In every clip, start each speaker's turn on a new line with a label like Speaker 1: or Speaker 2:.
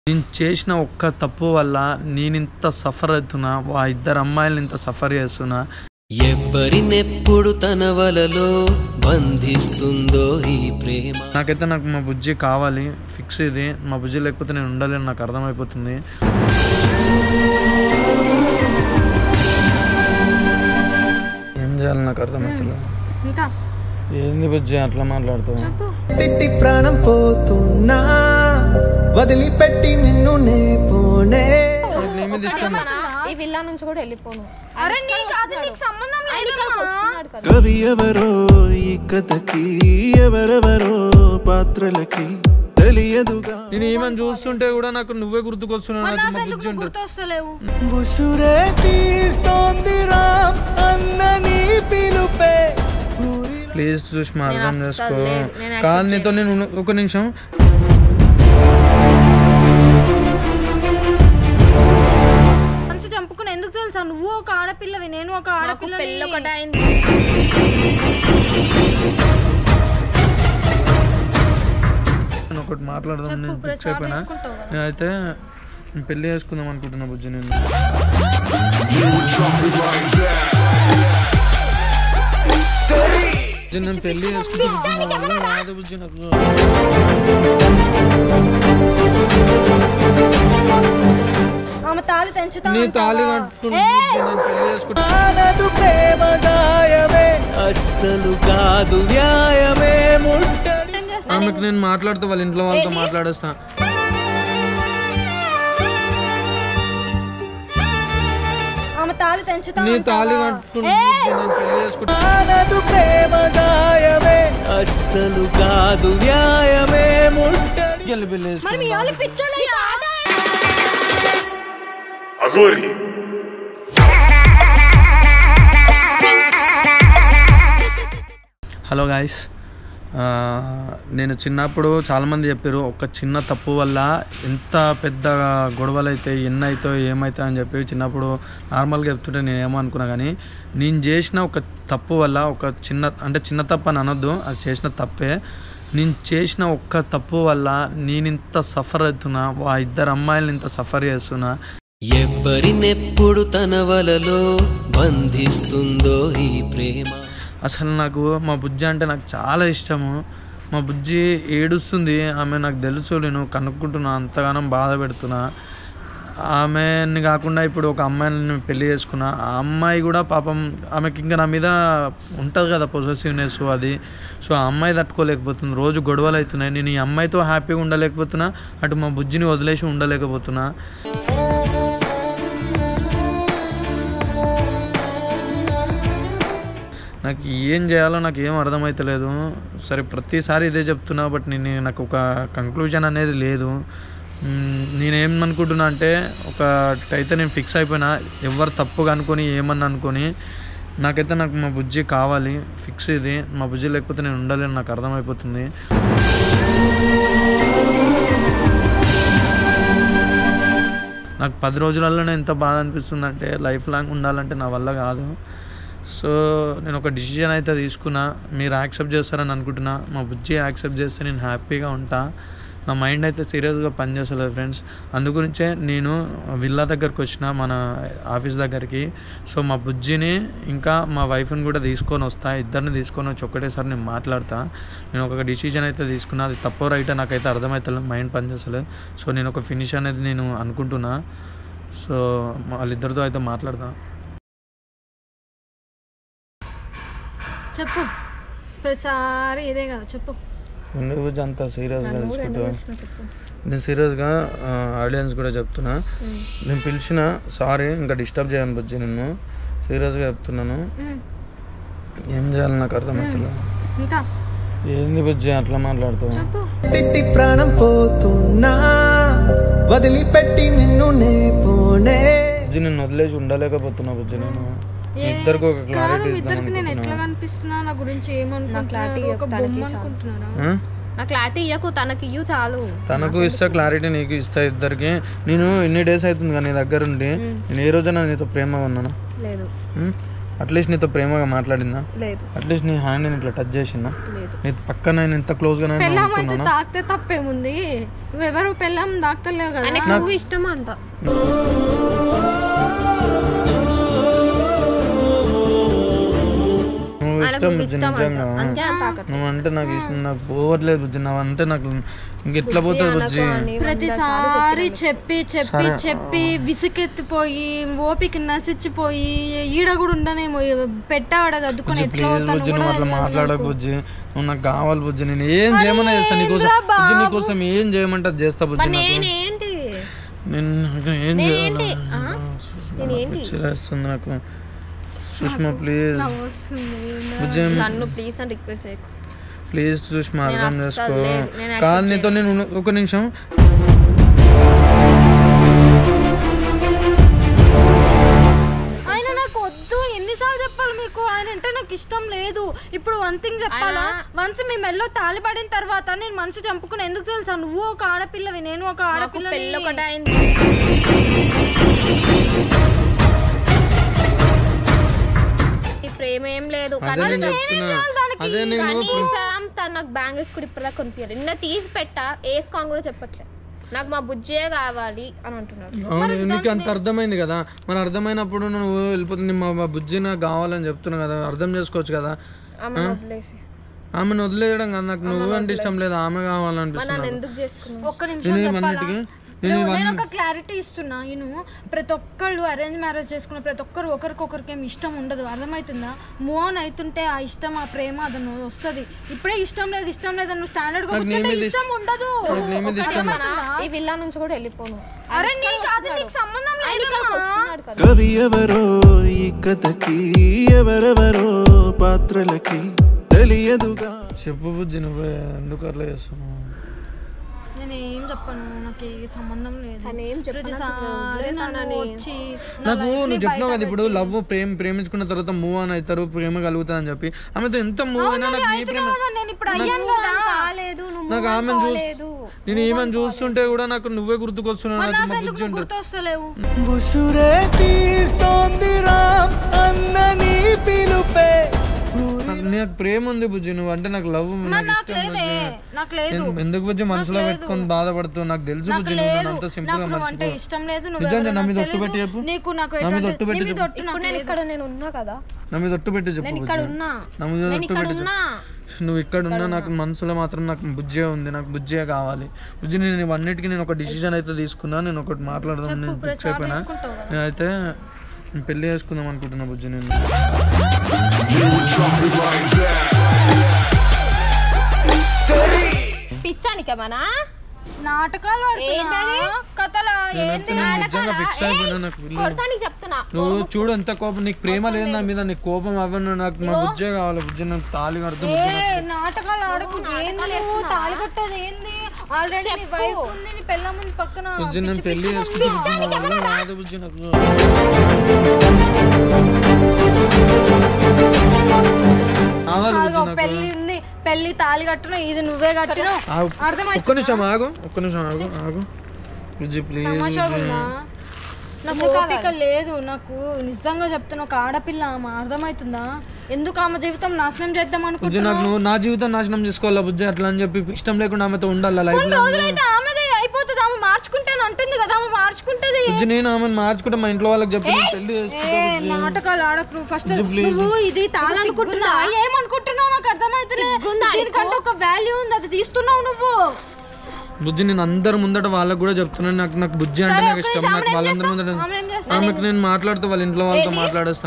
Speaker 1: నేను చేసిన ఒక్క తప్పు వల్ల నేను ఇంత సఫర్ అవుతున్నా ఆ ఇద్దరు అమ్మాయిలు ఇంత సఫర్ చేస్తున్నా
Speaker 2: ఎవ్వరినెప్పుడు తన వలలో బంధిస్తుందో ఈ ప్రేమ
Speaker 1: నాకైతే నాకు మా బుజ్జి కావాలి ఫిక్స్ ఇది మా బుజ్జి లేకపోతే నేను ఉండలేను నాకు అర్థమైపోతుంది ఏం చేయాలి నాకు అర్థమవుతుంది
Speaker 3: ఇంకా
Speaker 1: ఏంది బుజ్జి అట్లా మాట్లాడుతావు
Speaker 3: చెప్పు
Speaker 4: తిట్టి ప్రాణం పోతున్నా వదిలిపెట్టి నిన్ను నే పోనే
Speaker 1: నాకు నీ మీద ఇష్టం
Speaker 5: ఈ విల్లా నుంచి కూడా వెళ్ళిపోను
Speaker 3: అరే నీకు అది నీకు సంబంధం లేదమ్మా
Speaker 5: వస్తున్నాడు కదా
Speaker 6: కవి ఎవరో ఈ కథకి ఎవరెవరో పాత్రలకి తెలియదుగా
Speaker 1: నేను ఏమని చూస్తుంటే కూడా నాకు నువ్వే గుర్తుకొస్తున్నావు నాకు మా
Speaker 3: నాకెందుకు
Speaker 1: బుజ్జి
Speaker 3: నువ్వు
Speaker 1: ఉంటుంది
Speaker 3: గుర్తొస్తలేవు
Speaker 4: ఉసురే తీస్తోంది రామ్ అన్నని పిలుపే ఊరి
Speaker 1: ప్లీజ్ చూసి మా అర్థం
Speaker 5: అస్సలు
Speaker 1: చేసుకో
Speaker 5: లేదు. నేను accept
Speaker 1: కాదు నీతో నేను ఉన్న- ఒక నిమిషం
Speaker 3: మనసు చంపుకుని ఎందుకు తెలుసా నువ్వు ఒక ఆడపిల్లవి నేను ఒక
Speaker 5: నాకు
Speaker 3: ఆడపిల్ల
Speaker 5: పెళ్ళి ఒకటి అయింది
Speaker 1: నేను ఒకటి మాట్లాడదాం నేను
Speaker 3: ఇప్పుడు
Speaker 1: ఫిక్స్ అయిపోయినా
Speaker 3: చేసుకుంటావు కదా.
Speaker 1: నేనైతే నేను పెళ్లి చేసుకుందాం అనుకుంటున్నా బుజ్జి నేను బుజ్జి, నేను పెళ్లి చేసుకుంటే బుజ్జి మా వల్ల కాదు బుజ్జి నాకు
Speaker 3: ఆమె తాళి తెంచుతా
Speaker 1: నీ తాళి
Speaker 3: అంటావా?
Speaker 1: కట్టుకుని
Speaker 3: ఏయ్!
Speaker 1: బుజ్జి, నేను పెళ్లి చేసుకుంటా
Speaker 4: ఆనదు ప్రేమ గాయమే అస్సలు కాదు న్యాయమే ముట్టడి
Speaker 3: ఏం చేస్తా?
Speaker 1: ఆమెకు నేను మాట్లాడుతూ వాళ్ళ ఇంట్లో వాళ్ళతో మాట్లాడేస్తా
Speaker 3: ఆమె తాళి తెంచుతా
Speaker 1: నీ తాళి
Speaker 3: అంటావా?
Speaker 1: కట్టుకుని
Speaker 3: ఏయ్!
Speaker 1: బుజ్జి, నేను పెళ్లి చేసుకుంటా
Speaker 4: ఆనదు ప్రేమ గాయమే అస్సలు కాదు న్యాయమే ముట్టడి
Speaker 1: వెళ్ళి పెళ్లి చేసుకుంటా.
Speaker 3: మరి మీ వాళ్ళు పిచ్చోళ్ళయ్యా
Speaker 1: హలో గాయస్ నేను చిన్నప్పుడు చాలామంది చెప్పారు ఒక చిన్న తప్పు వల్ల ఎంత పెద్ద గొడవలు అయితే ఎన్ని అవుతాయో ఏమవుతాయో అని చెప్పి చిన్నప్పుడు నార్మల్గా చెప్తుంటే నేను ఏమో అనుకున్నా కానీ నేను చేసిన ఒక తప్పు వల్ల ఒక చిన్న అంటే చిన్న తప్పు అని అనొద్దు అది చేసిన తప్పే నేను చేసిన ఒక్క తప్పు వల్ల నేను ఇంత సఫర్ అవుతున్నా ఆ ఇద్దరు అమ్మాయిలు ఇంత సఫర్ చేస్తున్నా
Speaker 2: ఎవ్వరినెప్పుడు తన వలలో బంధిస్తుందో ఈ ప్రేమ
Speaker 1: అసలు నాకు మా బుజ్జి అంటే నాకు చాలా ఇష్టము మా బుజ్జి ఏడుస్తుంది ఆమె నాకు తెలుసు నేను కనుక్కుంటున్నా అంతగానం బాధ పెడుతున్నా ఆమెని కాకుండా ఇప్పుడు ఒక అమ్మాయిని నేను పెళ్లి చేసుకున్నా ఆ అమ్మాయి కూడా పాపం ఆమెకి ఇంకా నా మీద ఉంటుంది కదా పొసెసివ్నెస్ అది సో ఆ అమ్మాయి తట్టుకోలేకపోతుంది రోజు గొడవలు అవుతున్నాయి నేను ఈ అమ్మాయితో హ్యాపీగా ఉండలేకపోతున్నా అటు మా బుజ్జిని వదిలేసి ఉండలేకపోతున్నా నాకు ఏం చేయాలో నాకు ఏం అర్థమవుతలేదు సరే ప్రతిసారి ఇదే చెప్తున్నా బట్ నేను నాకు ఒక కంక్లూజన్ అనేది లేదు మ్మ్, నేనేం అనుకుంటున్నా అంటే ఒకటైతే నేను ఫిక్స్ అయిపోయినా ఎవరు తప్పుగా అనుకొని ఏమన్నా అనుకొని నాకైతే నాకు మా బుజ్జి కావాలి ఫిక్స్ ఇది మా బుజ్జి లేకపోతే నేను ఉండలేను నాకు అర్థమైపోతుంది నాకు పది రోజులలోనే ఎంత బాధ అనిపిస్తుంది అంటే లైఫ్ లాంగ్ ఉండాలంటే నా వల్ల కాదు సో నేను ఒక డిసిజన్ అయితే తీసుకున్నా మీరు యాక్సెప్ట్ చేస్తారని అనుకుంటున్నా మా బుజ్జి యాక్సెప్ట్ చేస్తే నేను హ్యాపీగా ఉంటా నా మైండ్ అయితే సీరియస్గా పనిచేస్తలేదు ఫ్రెండ్స్ అందుగురించే నేను విల్లా దగ్గరకు వచ్చిన మన ఆఫీస్ దగ్గరికి సో మా బుజ్జిని ఇంకా మా వైఫ్ని కూడా తీసుకొని వస్తా ఇద్దరిని తీసుకొని వచ్చి ఒకటేసారి నేను మాట్లాడతా నేను ఒక డిసిజన్ అయితే తీసుకున్నా అది తప్పో రైట్ నాకైతే అర్థమవుతలేదు మైండ్ పనిచేస్తలేదు సో నేను ఒక ఫినిష్ అనేది నేను అనుకుంటున్నా సో వాళ్ళిద్దరితో అయితే మాట్లాడతా
Speaker 3: చెప్పు ప్రతిసారి ఇదే కదా చెప్పు
Speaker 1: ఎందుకు బుజ్జి అంత సీరియస్గా
Speaker 5: నన్ను కూడా ఎందుకు
Speaker 1: తీసుకుంటావు
Speaker 5: పిలిచినావు చెప్పు
Speaker 1: నేను సీరియస్గా ఆడియన్స్ కూడా చెప్తున్నా నేను పిలిచిన సారీ ఇంకా డిస్టర్బ్ చేయను బుజ్జి నిన్ను సీరియస్గా చెప్తున్నాను
Speaker 3: మ్మ్.
Speaker 1: ఏం చేయాలి నాకు అర్థమవుతలేదు
Speaker 3: ఇంకా
Speaker 1: ఏంది బుజ్జి అట్లా మాట్లాడుతావు
Speaker 3: చెప్పు
Speaker 4: తిట్టి ప్రాణం పోతున్నా వదిలిపెట్టి నిన్ను నే పోనే
Speaker 1: బుజ్జి నిన్ను వదిలేసి ఉండలేకపోతున్నా బుజ్జి నేను మీ ఇద్దరికి ఒక
Speaker 3: కాదు
Speaker 1: క్లారిటీ
Speaker 3: మీ
Speaker 1: ఇద్దాం
Speaker 3: ఇద్దరికి నేను ఎట్లా
Speaker 1: అనుకుంటున్నా
Speaker 3: కనిపిస్తున్నా నా గురించి
Speaker 5: clarity
Speaker 3: ఏమనుకుంటున్నారు ఒక
Speaker 5: చెప్తానికి
Speaker 3: బొమ్మ
Speaker 5: చాలు.
Speaker 3: అనుకుంటున్నారా
Speaker 1: ఆ?
Speaker 5: నా క్లారిటీ ఇయ్యకు తనకి ఇయ్యు చాలు
Speaker 1: తనకు ఇస్తా క్లారిటీ నీకు ఇస్తా ఇద్దరికి నేను ఎన్ని డేస్ అవుతుంది కానీ నీ దగ్గర ఉండి నేను ఏ రోజైనా నీతో ప్రేమ ఉన్నానా
Speaker 5: లేదు
Speaker 1: ఉం? అట్లీస్ట్ నీతో ప్రేమగా మాట్లాడిందా
Speaker 3: లేదు
Speaker 1: అట్లీస్ట్ నీ హ్యాండ్ నేను ఇట్లా టచ్ చేసిందా
Speaker 3: లేదు
Speaker 1: నీ పక్కన నేను ఎంత క్లోజ్గా
Speaker 3: పెళ్ళాం అయితే
Speaker 1: అనుకున్నానా
Speaker 3: తాకితే తప్పేముంది నువ్వెవరు పెళ్ళాం తాకుతలేవు కదా
Speaker 5: ఆయనకు నువ్వు ఇష్టం అంట
Speaker 1: నువ్వు
Speaker 5: ఆయనకు
Speaker 1: ఇష్టం
Speaker 5: నువ్వు
Speaker 1: బుజ్జి
Speaker 5: ఇష్టం అంట
Speaker 1: నిజంగా
Speaker 5: అందుకే ఆయన తాకట్లేదు
Speaker 1: నువ్వు అంటే నాకు ఇష్టం నాకు పోవట్లేదు బుజ్జి నువ్వు అంటే నాకు ఇంకెట్లా పోతుంది బుజ్జి
Speaker 3: ప్రతిసారి చెప్పి చెప్పి చెప్పి విసుకెత్తిపోయి ఓపిక నశించిపోయి ఈడ కూడా ఉండనేమో పెట్టావాడ చదువుకొని ఎట్లా
Speaker 1: ప్లీజ్
Speaker 3: తను
Speaker 1: బుజ్జి
Speaker 3: కూడా
Speaker 1: నువ్వు అట్లా
Speaker 3: తెలియదు
Speaker 1: మాట్లాడకు
Speaker 3: నాకు.
Speaker 1: బుజ్జి నువ్వు నాకు కావాలి బుజ్జి నేను ఏం చేయమన్నా చేస్తా నీకోసం
Speaker 3: ఏంట్రా
Speaker 1: బుజ్జి
Speaker 3: బాబు?
Speaker 1: నీకోసం ఏం చేయమంటే అది చేస్తా బుజ్జి నాకు
Speaker 5: నేనేంటి
Speaker 1: నేను నాకు ఏం
Speaker 5: నేనేంటి?
Speaker 1: చేయాలి
Speaker 5: ఆ? నేనేంటి?
Speaker 1: చిరేస్తుంది నాకు సుష్మా ప్లీజ్
Speaker 3: నవ్వు వస్తుంది.
Speaker 1: బుజ్జి
Speaker 5: నన్ను ప్లీజ్ అని రిక్వెస్ట్ చేయకు
Speaker 1: ప్లీజ్ సుష్మా
Speaker 5: నేను
Speaker 1: అర్థం
Speaker 5: అస్సలు
Speaker 1: చేసుకో
Speaker 5: లేదు. నేను
Speaker 1: కాదు
Speaker 5: accept
Speaker 1: నీతో నేను ఉన్న- ఒక నిమిషం
Speaker 3: ఆయన నాకు వద్దు ఎన్నిసార్లు చెప్పాలి మీకు ఆయన అంటే నాకు ఇష్టం లేదు ఇప్పుడు వన్ థింగ్ చెప్పాలా వన్స్ మీ మెల్లో తాళి పడిన తర్వాత నేను మనసు చంపుకుని ఎందుకు తెలుసా నువ్వు ఒక ఆడపిల్లవి నేను ఒక
Speaker 5: నాకు పెళ్ళి ఒకటి
Speaker 3: ఆడపిల్ల
Speaker 5: అయింది ఈ ప్రేమ ఏం లేదు
Speaker 1: అదే నేను
Speaker 5: కనీసం
Speaker 1: చెప్తున్నా అదే నేను
Speaker 5: కనీసం తను నాకు బ్యాంగిల్స్ కూడా ఇప్పటిదాకా కొనిపించారు నిన్న తీసి పెట్టా వేసుకోని కూడా చెప్పట్లే నాకు మా బుజ్జే కావాలి అని అంటున్నాడు
Speaker 1: అవును నీకు అంత అర్థమైంది కదా మరి అర్థమైనప్పుడు నువ్వు వెళ్ళిపోతుంది మా మా బుజ్జి నాకు కావాలని చెప్తున్నా కదా అర్థం చేసుకోవచ్చు కదా
Speaker 5: ఆమె వదిలేసి
Speaker 1: ఆమెను వదిలేయడం కదా నాకు నువ్వు అంటే ఇష్టం లేదు ఆమె
Speaker 5: నన్ను
Speaker 1: కావాలనిపిస్తుంది
Speaker 5: ఎందుకు చేసుకున్నావు
Speaker 3: ఒక్క నిమిషం
Speaker 1: నేను
Speaker 3: చెప్పాలా
Speaker 1: ఇవన్నిటికి నేను
Speaker 3: నేను
Speaker 1: ఇవన్నీ
Speaker 3: నేను ఒక క్లారిటీ ఇస్తున్నా నేను ప్రతి ఒక్కళ్ళు అరేంజ్ మ్యారేజ్ చేసుకున్న ప్రతి ఒక్కరు ఒకరికొకరికి ఏమి ఇష్టం ఉండదు అర్థమవుతుందా మూవ్ ఆన్ అవుతుంటే ఆ ఇష్టం ఆ ప్రేమ అది వస్తుంది ఇప్పుడే ఇష్టం లేదు ఇష్టం లేదు నువ్వు స్టాండర్డ్ గా
Speaker 1: నాకు నీ
Speaker 3: కూర్చుంటే
Speaker 1: మీద
Speaker 3: ఇష్టం ఉండదు
Speaker 1: నాకు నీ మీద ఇష్టం
Speaker 5: ఈ విల్లా నుంచి కూడా వెళ్ళిపోను
Speaker 3: అరే నీకు అది నీకు సంబంధం లేదమ్మా
Speaker 5: వస్తున్నాడు కదా
Speaker 6: కవి ఎవరో ఈ కథకి ఎవరెవరో పాత్రలకి తెలియదుగా
Speaker 1: చెప్పు బుజ్జి నువ్వు ఎందుకు అట్లా చేస్తున్నావు
Speaker 3: నేను ఏం చెప్పను నాకు ఏ సంబంధం లేదు
Speaker 5: తను ఏం చెప్పను
Speaker 3: ప్రతిసారి నన్ను వచ్చి నా
Speaker 1: నాకు
Speaker 3: life ని
Speaker 1: నువ్వు చెప్పినావు
Speaker 3: బయట
Speaker 1: కదా ఇప్పుడు లవ్ ప్రేమ ప్రేమించుకున్న తర్వాత మూవ్ ఆన్ అవుతారు ప్రేమ కలుగుతుంది అని చెప్పి ఆమెతో ఎంత మూవ్ అయినా నాకు నీ ప్రేమ
Speaker 3: అవుతున్నా కదా, నేను ఇప్పుడు అయ్యాను కదా
Speaker 5: కాలేదు నువ్వు
Speaker 1: నాకు ఆమెను చూసి నేను ఏమని చూస్తుంటే కూడా నాకు నువ్వే గుర్తుకొస్తున్నావు నాకు మా
Speaker 3: నాకెందుకు
Speaker 1: బుజ్జి
Speaker 3: నువ్వు
Speaker 1: ఉంటుంది
Speaker 3: గుర్తొస్తలేవు
Speaker 4: ఉసురే తీస్తోంది రామ్ అన్నని పిలుపే
Speaker 1: నాకు నాకు ప్రేమ ఉంది బుజ్జి నువ్వు అంటే నాకు లవ్
Speaker 3: మరి
Speaker 1: నాకు
Speaker 3: నాకు
Speaker 1: ఇష్టం
Speaker 3: లేదే
Speaker 1: బుజ్జి
Speaker 3: నాకు లేదు
Speaker 1: నేను ఎందుకు బుజ్జి మనసులో
Speaker 3: లేదు.
Speaker 1: పెట్టుకొని బాధపడుతూ నాకు తెలుసు
Speaker 3: నాకు
Speaker 1: బుజ్జి నువ్వు
Speaker 3: లేదు
Speaker 1: నన్ను అంత సింపుల్
Speaker 3: నాకు
Speaker 1: గా
Speaker 3: నువ్వు అంటే
Speaker 1: మర్చిపో
Speaker 3: ఇష్టం లేదు నువ్వు
Speaker 1: నిజంగా
Speaker 3: ఎవరో
Speaker 1: నా
Speaker 3: నాకు
Speaker 1: మీద ఒట్టు
Speaker 3: తెలీదు.
Speaker 1: పెట్టి చెప్పు.
Speaker 3: నీకు నాకు
Speaker 1: నా మీద
Speaker 3: ఎటువంటి-
Speaker 1: ఒట్టు పెట్టి
Speaker 3: నీ మీద
Speaker 1: చెప్పు.
Speaker 3: ఒట్టు
Speaker 5: ఇప్పుడు
Speaker 3: నాకు
Speaker 5: నేను
Speaker 3: లేదు.
Speaker 5: ఇక్కడ నేను ఉన్నా కదా
Speaker 1: నా మీద ఒట్టు పెట్టి చెప్పు
Speaker 5: నేను ఇక్కడ
Speaker 1: బుజ్జి
Speaker 5: ఉన్నా
Speaker 1: నా మీద
Speaker 5: నేను
Speaker 1: ఒట్టు
Speaker 5: ఇక్కడ
Speaker 1: పెట్టి
Speaker 5: ఉన్నా
Speaker 1: చెప్పు నువ్వు ఇక్కడ ఉన్నా నాకు మనసులో మాత్రం నాకు బుజ్జే ఉంది నాకు బుజ్జే కావాలి బుజ్జి నేను ఇవన్నిటికీ నేను ఒక డిసిజన్ అయితే తీసుకున్నా నేను ఒకటి మాట్లాడదాం నేను ఫిక్స్
Speaker 3: ప్రతిసారి
Speaker 1: అయిపోయినా
Speaker 3: తీసుకుంటావు కదా.
Speaker 1: నేనైతే నేను పెళ్లి చేసుకుందాం అనుకుంటున్నా బుజ్జి నేను
Speaker 5: పిచ్చానికేమన్నా
Speaker 3: నాటకాలు ఆడుతున్నా కథలా
Speaker 1: నేనైతే నేను నిజంగా ఫిక్స్ అయిపోయినా నాకు పెళ్లి
Speaker 5: కొడతానికి చెప్తున్నా
Speaker 1: నువ్వు చూడు ఎంత కోపం నీకు ప్రేమ లేదు నా మీద నీకు కోపం అవ్వను నాకు నా బుజ్జే కావాలి బుజ్జి నాకు తాళి కడుతుంది
Speaker 3: ఏ నాటకాలు ఆడకు ఏంది నువ్వు తాళి కట్టేది ఏంది ఆల్రెడీ నీ వైఫ్ ఉంది నీ పెళ్ళం ఉంది పక్కన
Speaker 1: బుజ్జి నేను పెళ్లి చేసుకుంటే బుజ్జి నా వల్ల కాదు బుజ్జి నాకు కావాలి బుజ్జి
Speaker 3: అదిగో
Speaker 1: నాకు
Speaker 3: పెళ్లి ఉంది పెళ్లి తాళి కట్టును ఇది నువ్వే కట్టిను
Speaker 1: ఆగు.
Speaker 3: అర్థమైంది
Speaker 1: ఒక్క నిమిషం ఆగు ఒక్క నిమిషం ఆగు ఆగు బుజ్జి ప్లీజ్
Speaker 3: తమాషాగా ఉందా నాకు ఓపిక లేదు నాకు నిజంగా చెప్తున్నా ఒక ఆడపిల్ల ఆమె అర్థమవుతుందా ఎందుకు ఆమె జీవితం నాశనం చేద్దాం
Speaker 1: బుజ్జి
Speaker 3: అనుకుంటున్నా
Speaker 1: నాకు నువ్వు నా జీవితం నాశనం చేసుకోవాలా బుజ్జి అట్లా అని చెప్పి ఇష్టం లేకుండా ఆమెతో ఉండాలా లైఫ్ లో
Speaker 3: రోజులైతే ఆమెదే అయిపోతుంది ఆమె మార్చుకుంటాను అంటుంది కదా ఆమె మార్చుకుంటది
Speaker 1: బుజ్జి నేను ఆమెను మార్చుకుంటే మా ఇంట్లో వాళ్ళకి చెప్పి నేను పెళ్లి
Speaker 3: ఏ
Speaker 1: చేసుకుంటా
Speaker 3: నాటకాలు ఆడకు నువ్వు ఫస్ట్
Speaker 1: బుజ్జి, please.
Speaker 3: నువ్వు ఇది తాళనుకుంటున్నా ఏమనుకుంటున్నావు నాకు అర్థమైతే దీనికంటే ఒక వాల్యూ ఉంది అది తీస్తున్నావు నువ్వు
Speaker 1: బుజ్జి నేను అందరి ముందట వాళ్ళకి కూడా చెప్తున్నాను నాకు నాకు బుజ్జి అంటే
Speaker 3: సరే,
Speaker 1: నాకు
Speaker 3: ఒక్క
Speaker 1: ఇష్టం
Speaker 3: నిమిషం,
Speaker 1: నాకు
Speaker 3: ఆమెను ఏం
Speaker 1: వాళ్ళందరి ముందట
Speaker 3: చేస్తావు? ఆమెను ఏం చేస్తావు?
Speaker 1: ఆమెకు నేను మాట్లాడుతూ వాళ్ళ ఇంట్లో వాళ్ళతో మాట్లాడేస్తా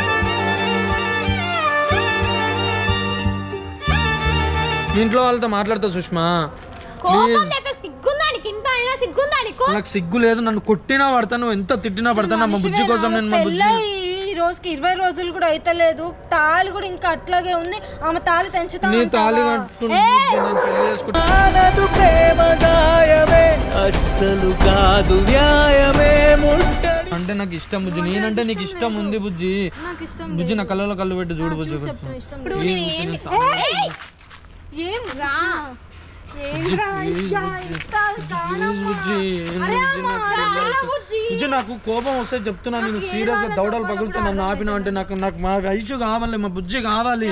Speaker 1: మీ ఇంట్లో వాళ్ళతో మాట్లాడతా సుష్మా
Speaker 5: కోపం తెప్పకి సిగ్గుందానికి ఇంత అయినా సిగ్గుందానికి
Speaker 1: నాకు సిగ్గు లేదు నన్ను కొట్టినా పడతా నువ్వు ఎంత తిట్టినా పడతా నా మా బుజ్జి కోసం నేను మా బుజ్జి
Speaker 3: పెళ్ళై ఈ రోజుకి ఇరవై రోజులు కూడా అయితలేదు తాళి కూడా ఇంకా అట్లాగే ఉంది ఆమె తాళి తెంచుతా
Speaker 1: నీ తాళి
Speaker 3: అంటావా?
Speaker 1: కట్టుకుని
Speaker 3: ఏ,
Speaker 1: బుజ్జి నేను పెళ్లి చేసుకుంటా
Speaker 4: ఆనదు ప్రేమ గాయమే అస్సలు కాదు న్యాయమే ముట్టడి
Speaker 1: అంటే నాకు ఇష్టం బుజ్జి నేనంటే నీకు ఇష్టం ఉంది బుజ్జి
Speaker 3: నాకు ఇష్టం
Speaker 1: బుజ్జి నా కళ్ళలో కళ్ళు పెట్టి చూడు బుజ్జి
Speaker 3: చెప్తాను ఇష్టం
Speaker 5: ఇప్పుడు
Speaker 3: లేదు.
Speaker 5: నేను ఏంది?
Speaker 3: ఏం రా ఏం రా అయ్యా, ఇంత చాలా
Speaker 1: ప్లీజ్ బుజ్జి
Speaker 3: అరే అమ్మ, అరే బుజ్జి
Speaker 1: బుజ్జి నాకు కోపం వస్తే చెప్తున్నా నేను
Speaker 3: నాకు
Speaker 1: సీరియస్ గా
Speaker 3: ఏడాలని
Speaker 1: దౌడలు
Speaker 3: చెప్పాలో
Speaker 1: పగులుతా
Speaker 3: కూడా
Speaker 1: నన్ను ఆపినా అంటే నాకు నాకు మా ఐషు కావాలి మా బుజ్జి కావాలి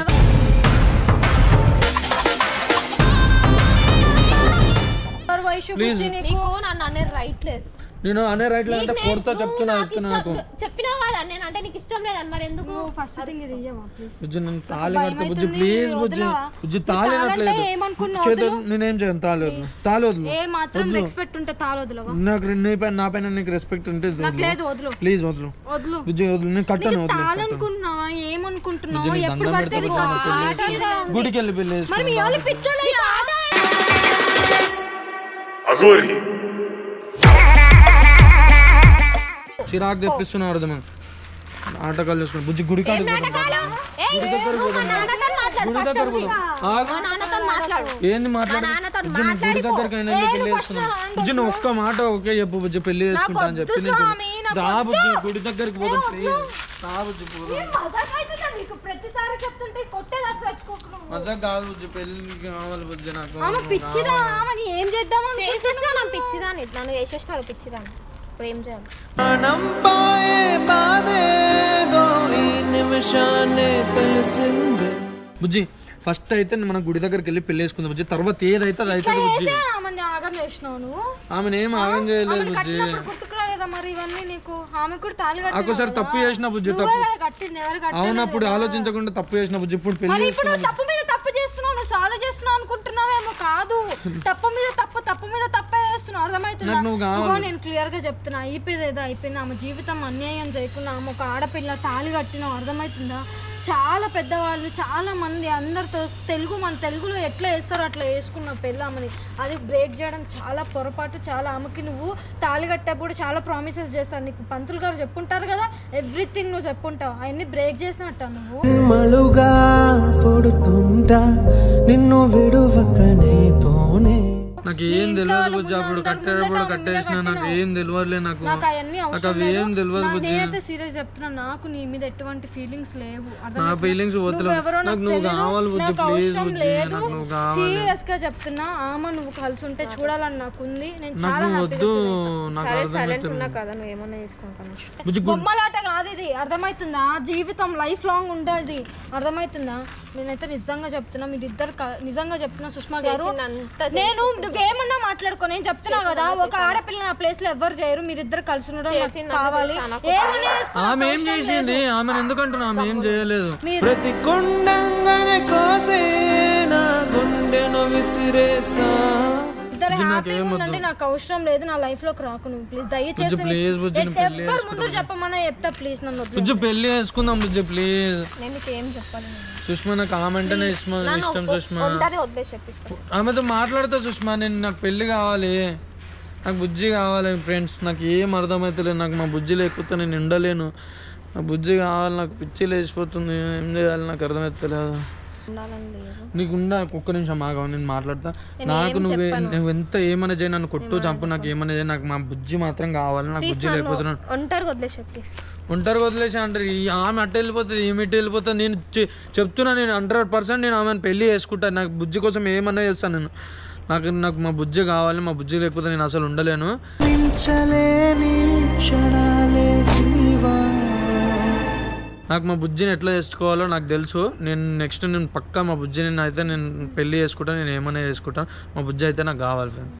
Speaker 3: ఎవరు వయసు బుజ్జి నీకు
Speaker 5: నీకు నన్ను అనే రైట్ లేదు
Speaker 1: నేను అనే రైట్ లేదంటే
Speaker 5: నీకు
Speaker 1: కొడతా
Speaker 5: నేను-
Speaker 1: చెప్తున్నా
Speaker 5: నువ్వు
Speaker 1: చెప్తున్నా
Speaker 5: నాకు
Speaker 1: నాకు
Speaker 5: ఇష్టం- చెప్పినావు కదా నేను అంటే నీకు ఇష్టం లేదని మరి ఎందుకు
Speaker 3: నువ్వు ఫస్ట్ థింగ్ ఇది ఇయ్యవా ప్లీజ్
Speaker 1: బుజ్జి నేను తాళి
Speaker 3: భయం
Speaker 1: కడతా బుజ్జి
Speaker 3: అవుతుంది,
Speaker 1: ప్లీజ్ బుజ్జి
Speaker 3: వదిలేవా?
Speaker 1: బుజ్జి
Speaker 3: నీ
Speaker 1: తాళి
Speaker 3: తాళంటే
Speaker 1: అనట్లేదు
Speaker 3: ఏమనుకున్నావు?
Speaker 1: చేతులు
Speaker 3: వదిలు.
Speaker 1: నేనేం చేయను తాళి వదులు తాళి వదులు
Speaker 3: ఏ మాత్రం రెస్పెక్ట్ ఉంటే తాళొద్దులవా
Speaker 1: నాకు నీ పైన నా పైన నీకు రెస్పెక్ట్ ఉంటే
Speaker 3: నాకు లేదు వదులు
Speaker 1: ప్లీజ్ వదులు
Speaker 3: వదులు
Speaker 1: బుజ్జి వదులు నేను కట్టాను
Speaker 3: నీకు
Speaker 1: వదులు కట్టాను.
Speaker 3: తాళనుకుంటున్నావా ఏమనుకుంటున్నావు
Speaker 1: బుజ్జి, నీకు
Speaker 3: ఎప్పుడు
Speaker 1: దండం
Speaker 3: పడితే
Speaker 1: పెడతా
Speaker 3: అది
Speaker 1: బుజ్జి, నాకు
Speaker 3: ఆటలుగా ఉంది.
Speaker 1: గుడికి వెళ్ళి పెళ్లి
Speaker 3: మరి మీ
Speaker 1: చేసుకుందాం.
Speaker 3: వాళ్ళు పిచ్చోళ్ళయ్యా?
Speaker 1: చిరాకు తెప్పిస్తున్నారు అర్థం నాటకాలు చేసుకుని బుజ్జి గుడి కాడికి పోదాం.
Speaker 5: ఏయ్, నువ్వు మా నాన్నతో మాట్లాడు
Speaker 1: గుడి
Speaker 5: first
Speaker 1: దగ్గర
Speaker 5: వచ్చి.
Speaker 1: పోదాం. ఆగు.
Speaker 5: మా నాన్నతో మాట్లాడు
Speaker 1: ఏంది మాట్లాడు
Speaker 5: నాన్నతో
Speaker 1: బుజ్జి నువ్వు గుడి దగ్గరికి అయినా ఎందుకు పెళ్లి చేసుకున్నావు బుజ్జి నువ్వు ఒక్క మాట ఓకే చెప్పు బుజ్జి పెళ్లి చేసుకుంటా అని చెప్పి నేను
Speaker 3: స్వామి, నాకు
Speaker 1: దా బుజ్జి గుడి దగ్గరికి పోదాం ప్లీజ్ దా బుజ్జి పోదాం
Speaker 3: ఏం మజాక్ అవుతుందా నీకు ప్రతిసారి చెప్తుంటే కొట్టేదాకా తెచ్చుకోకు నువ్వు.
Speaker 1: మజా కాదు బుజ్జి పెళ్లి కావాలి బుజ్జి నాకు
Speaker 3: ఆమె పిచ్చిదా ఆమెని ఏం చేద్దామా
Speaker 5: చేసేసిన నా పిచ్చిదాన్ని నన్ను చేసేసినారు పిచ్చిదాన్ని ఇప్పుడు ఏం చేయాలి
Speaker 4: ప్రాణం పోయే బాధేదో ఈ నిమిషాన్నే తెలిసిందే
Speaker 1: బుజ్జి ఫస్ట్ అయితే మనం గుడి దగ్గరికి వెళ్ళి పెళ్లి చేసుకుందాం బుజ్జి తర్వాత ఏదైతే అది అవుతుంది బుజ్జి
Speaker 3: చేస్తే ఆమెని ఆగం చేసినావు నువ్వు
Speaker 1: ఆమెను ఏం ఆగం చేయలేదు
Speaker 3: ఆమెను
Speaker 1: బుజ్జి
Speaker 3: కట్టినప్పుడు గుర్తుకు రాలేదా మరి ఇవన్నీ నీకు ఆమె కూడా తాళి కట్టినావు
Speaker 1: ఒక్కోసారి
Speaker 3: కదా.
Speaker 1: తప్పు చేసిన బుజ్జి
Speaker 3: నువ్వే
Speaker 1: తప్పు
Speaker 3: కదా కట్టింది ఎవరు కట్టలేదు
Speaker 1: అవునప్పుడు
Speaker 3: కదా.
Speaker 1: ఆలోచించకుండా తప్పు చేసిన బుజ్జి ఇప్పుడు పెళ్లి
Speaker 3: మరి ఇప్పుడు
Speaker 1: చేసుకున్నాం
Speaker 3: నువ్వు తప్పు మీద తప్పు చేస్తున్నావు నువ్వు సాల్వ్ చేస్తున్నావు అనుకుంటున్నావేమో కాదు తప్పు మీద తప్పు తప్పు మీద తప్పే చేస్తున్నావు అర్థమవుతుందా
Speaker 1: నాకు నువ్వు కావాలి.
Speaker 3: ఇదిగో నేను క్లియర్ గా చెప్తున్నా అయిపోయింది ఏదో అయిపోయింది ఆమె జీవితం అన్యాయం చేయకుండా ఆమె ఒక ఆడపిల్ల తాళి కట్టినావు అర్థమవుతుందా చాలా పెద్దవాళ్ళు చాలా మంది అందరితో తెలుగు మన తెలుగులో ఎట్లా వేస్తారో అట్లా వేసుకున్న పెళ్ళామని అది బ్రేక్ చేయడం చాలా పొరపాటు చాలా ఆమెకి నువ్వు తాళి కట్టేప్పుడు చాలా ప్రామిసెస్ చేస్తారు నీకు పంతులు గారు చెప్పుంటారు కదా ఎవ్రీథింగ్ నువ్వు చెప్పుంటావు అవన్నీ బ్రేక్ చేసినట్ట నువ్వు
Speaker 4: మలుగా కొడుతుంటా నిన్ను విడువకనేతోనే
Speaker 1: నాకు ఏం తెలియదు బుజ్జి అప్పుడు కట్టేటప్పుడు కట్టేసిన నాకు ఏం తెలియదులే నాకు
Speaker 3: నాకు అవన్నీ
Speaker 1: నాకు
Speaker 3: అవసరం
Speaker 1: అవి ఏం
Speaker 3: లేదు
Speaker 1: తెలియదు
Speaker 3: నా-
Speaker 1: బుజ్జి
Speaker 3: నేనైతే సీరియస్ చెప్తున్నా నాకు నీ మీద ఎటువంటి ఫీలింగ్స్ లేవు
Speaker 1: నా ఫీలింగ్స్ వద్దులే నాకు నువ్వు కావాలి బుజ్జి ప్లీజ్ బుజ్జి
Speaker 3: లేదు
Speaker 1: నాకు నువ్వు కావాలి
Speaker 3: సీరియస్ గా చెప్తున్నా ఆమె నువ్వు కలిసి ఉంటే చూడాలని నాకు ఉంది నేను
Speaker 1: నాకు
Speaker 3: చాలా
Speaker 1: నువ్వు
Speaker 3: హ్యాపీగా
Speaker 1: వద్దు నాకు
Speaker 5: సరే
Speaker 1: అర్థం
Speaker 5: సైలెంట్ ఉన్నా కదా నువ్వు ఏమన్నా చేసుకోను
Speaker 1: బుజ్జి గు-
Speaker 3: బొమ్మలాట కాదు ఇది అర్థమవుతుందా జీవితం లైఫ్ లాంగ్ ఉండదు అర్థమవుతుందా నేనైతే నిజంగా చెప్తున్నా మీరు ఇద్దరు నిజంగా చెప్తున్నా సుష్మా గారు
Speaker 5: చేసిందంతా
Speaker 3: నేను నువ్వేమన్నా మాట్లాడుకో నేను చెప్తున్నా కదా ఒక ఆడపిల్ల నా ప్లేస్ లో ఎవరు చేయరు మీరు ఇద్దరు కలిసి ఉండడం నాకు
Speaker 5: చేసిందంతా
Speaker 3: కావాలి
Speaker 5: తెలుసా నాకు?
Speaker 3: ఏమన్నా చేసుకో,
Speaker 1: ఆమె
Speaker 3: నాకు
Speaker 1: ఏం
Speaker 3: అవసరం
Speaker 1: చేసింది
Speaker 3: లేదు.
Speaker 1: ఆమెను ఎందుకంటున్నా ఆమె ఏం చేయలేదు
Speaker 3: మీరు
Speaker 4: ప్రతి కొండంగానే కోసే నా గుండెను విసిరేసా
Speaker 3: ఇద్దరు
Speaker 1: బుజ్జి,
Speaker 3: హ్యాపీగా
Speaker 1: నాకేం
Speaker 3: ఉండండి నాకు అవసరం లేదు నా లైఫ్ లోకి రాకు నువ్వు ప్లీజ్ దయచేసి
Speaker 1: బుజ్జి, please, బుజ్జి, నువ్వు పెళ్లి
Speaker 3: ఎవరు ముందు చెప్పమన్నా చెప్తా ప్లీజ్ నన్ను వదిలేయ్.
Speaker 1: బుజ్జి పెళ్లి చేసుకుందాం బుజ్జి ప్లీజ్
Speaker 5: నేను నీకు ఏం చెప్పాలి నేను?
Speaker 1: సుష్మా నాకు ఆమె అంటేనే ఇష్టం
Speaker 5: నన్ను
Speaker 1: ఇష్టం
Speaker 5: ఒప్పు-
Speaker 1: సుష్మా
Speaker 5: ఒంటరి వదిలేసి చెప్పిస్తా
Speaker 1: ఆమెతో మాట్లాడతా సుష్మా నేను నాకు పెళ్లి కావాలి నాకు బుజ్జి కావాలి ఫ్రెండ్స్ నాకు ఏం అర్థమవుతలేదు నాకు మా బుజ్జి లేకపోతే నేను ఉండలేను నా బుజ్జి కావాలి నాకు పిచ్చి లేచిపోతుంది ఏం చేయాలి నాకు అర్థమవుతలేదు
Speaker 5: ఉండాలని లేదు
Speaker 1: నీకు ఉందా ఒక్క నిమిషం ఆగా నేను మాట్లాడతా నాకు నువ్వే నువ్వు ఎంత ఏమైనా చేయి నన్ను కొట్టు చంపు నాకు ఏమైనా చేయి నాకు మా బుజ్జి మాత్రం కావాలి నాకు బుజ్జి లేకపోతే నేను
Speaker 5: ఒంటరి వదిలేసి ప్లీజ్
Speaker 1: ఒంటరి వదిలేసి అంటారు ఈ ఆమె అట్ట వెళ్ళిపోతుంది ఈమె ఇటు వెళ్ళిపోతుంది నేను చె- చెప్తున్నా నేను హండ్రెడ్ పర్సెంట్ నేను ఆమెను పెళ్లి చేసుకుంటాను నాకు బుజ్జి కోసం ఏమన్నా చేస్తాను నేను నాకు నాకు మా బుజ్జి కావాలి మా బుజ్జి లేకపోతే నేను అసలు ఉండలేను
Speaker 4: మించలేని క్షణాలే జీవా
Speaker 1: నాకు మా బుజ్జిని ఎట్లా చేసుకోవాలో నాకు తెలుసు నేను నెక్స్ట్ నేను పక్కా మా బుజ్జిని అయితే నేను పెళ్లి చేసుకుంటాను నేను ఏమైనా చేసుకుంటాను మా బుజ్జి అయితే నాకు కావాలి ఫ్రెండ్